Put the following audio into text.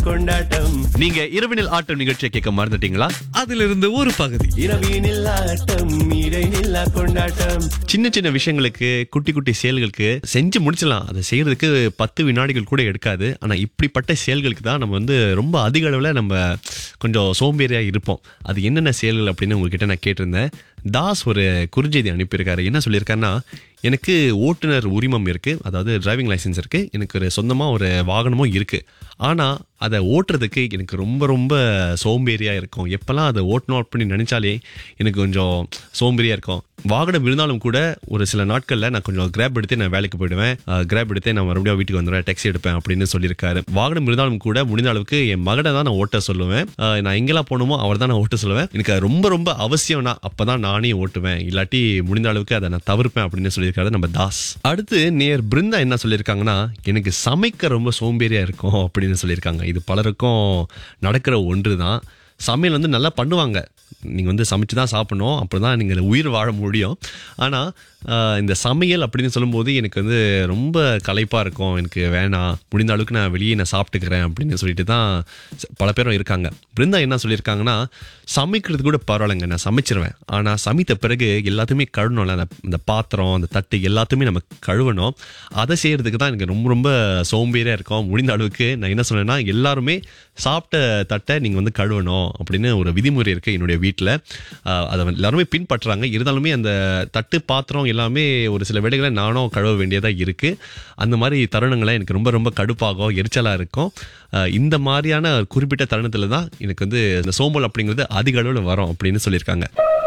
கொண்டாட்டம் நீங்க இரவினில் ஆட்டம் நிகழ்ச்சியை கேட்க மறந்துட்டீங்களா அதிலிருந்து ஒரு பகுதி இரவினில் ஆட்டம் இடைநில்லா கொண்டாட்டம் சின்ன சின்ன விஷயங்களுக்கு குட்டி குட்டி செயல்களுக்கு செஞ்சு முடிச்சிடலாம் அதை செய்யறதுக்கு பத்து வினாடிகள் கூட எடுக்காது ஆனா இப்படிப்பட்ட செயல்களுக்கு தான் நம்ம வந்து ரொம்ப அதிக அளவில் நம்ம கொஞ்சம் சோம்பேறியா இருப்போம் அது என்னென்ன செயல்கள் அப்படின்னு உங்ககிட்ட நான் கேட்டிருந்தேன் தாஸ் ஒரு குறுஞ்செய்தி அனுப்பியிருக்காரு என்ன சொல்லியிருக்காருன்னா எனக்கு ஓட்டுநர் உரிமம் இருக்கு அதாவது டிரைவிங் லைசென்ஸ் இருக்கு எனக்கு ஒரு சொந்தமா ஒரு வாகனமும் இருக்கு ஆனா அதை ஓட்டுறதுக்கு எனக்கு ரொம்ப ரொம்ப சோம்பேறியா இருக்கும் எப்பெல்லாம் அதை ஓட்டணும் அப்படின்னு நினைச்சாலே எனக்கு கொஞ்சம் சோம்பேறியா இருக்கும் வாகனம் இருந்தாலும் கூட ஒரு சில நாட்கள்ல நான் கொஞ்சம் கிராப் எடுத்து நான் வேலைக்கு போயிடுவேன் கிராப் எடுத்து நான் மறுபடியும் வீட்டுக்கு வந்துடுவேன் டாக்ஸி எடுப்பேன் அப்படின்னு சொல்லியிருக்காரு வாகனம் இருந்தாலும் கூட முடிந்த அளவுக்கு என் மகனை தான் நான் ஓட்ட சொல்லுவேன் அஹ், நான் எங்கெல்லாம் போகணுமோ அவர் தான் நான் ஓட்ட சொல்லுவேன் எனக்கு அது ரொம்ப ரொம்ப அவசியம்னா அப்பதான் நானே ஓட்டுவேன் இல்லாட்டி முடிந்த அளவுக்கு அதை நான் தவிர்ப்பேன் அப்படின்னு சொல்லியிருக்காரு நம்ம தாஸ் அடுத்து நேர் பிருந்தா என்ன சொல்லியிருக்காங்கன்னா எனக்கு சமைக்க ரொம்ப சோம்பேறியா இருக்கும் அப்படின்னு சொல்லியிருக்காங்க இது பலருக்கும் நடக்கிற ஒன்று தான் சமையல் வந்து நல்லா பண்ணுவாங்க நீங்கள் வந்து சமைச்சு தான் சாப்பிடணும் அப்படி தான் நீங்கள் உயிர் வாழ முடியும் ஆனால் இந்த சமையல் அப்படின்னு சொல்லும்போது எனக்கு வந்து ரொம்ப களைப்பாக இருக்கும் எனக்கு வேணாம் முடிந்த அளவுக்கு நான் வெளியே நான் சாப்பிட்டுக்கிறேன் அப்படின்னு சொல்லிட்டு தான் ச- பல பேரும் இருக்காங்க பிருந்தா என்ன சொல்லியிருக்காங்கன்னா சமைக்கிறது கூட பரவாயில்லைங்க நான் சமைச்சிருவேன் ஆனால் சமைத்த பிறகு எல்லாத்தையுமே கழுவணும்ல அந்த இந்த பாத்திரம் அந்த தட்டு எல்லாத்தையுமே நம்ம கழுவணும் அதை செய்யறதுக்கு தான் எனக்கு ரொம்ப ரொம்ப சோம்பேறியாக இருக்கும் முடிந்த அளவுக்கு நான் என்ன சொன்னேன்னா எல்லாருமே சாப்பிட்ட தட்டை நீங்கள் வந்து கழுவணும் அப்படின்னு ஒரு விதிமுறை இருக்குது என்னுடைய வீட்டில் அதை வந்து எல்லாருமே பின்பற்றுறாங்க இருந்தாலுமே அந்த தட்டு பாத்திரம் எல்லாமே ஒரு சில வேலைகளை நானும் கழுவ வேண்டியதாக இருக்குது அந்த மாதிரி தருணங்களை எனக்கு ரொம்ப ரொம்ப கடுப்பாகும் எரிச்சலாக இருக்கும் அஹ் இந்த மாதிரியான குறிப்பிட்ட தருணத்தில் தான் எனக்கு வந்து இந்த சோம்பல் அப்படிங்கிறது அதிக அளவில் வரும் அப்படின்னு சொல்லியிருக்காங்க